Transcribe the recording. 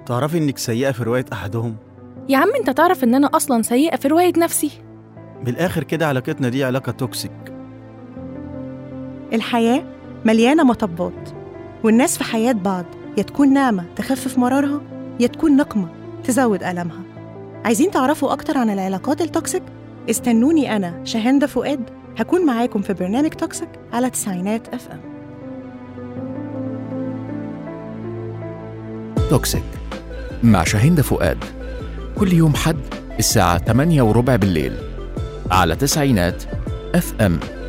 تعرفي إنك سيئة في رواية أحدهم؟ يا عم انت تعرف ان انا اصلا سيئة في رواية نفسي بالآخر كده علاقتنا دي علاقة توكسيك الحياة مليانة مطبات والناس في حياة بعض يا تكون نعمة تخفف مرارها يا تكون نقمة تزود ألمها عايزين تعرفوا أكتر عن العلاقات التوكسيك؟ استنوني أنا شاهندة فؤاد هكون معاكم في برنامج توكسيك على تسعينات اف ام توكسيك مع شاهين فؤاد كل يوم حد الساعة 8 وربع بالليل على تسعينات اف ام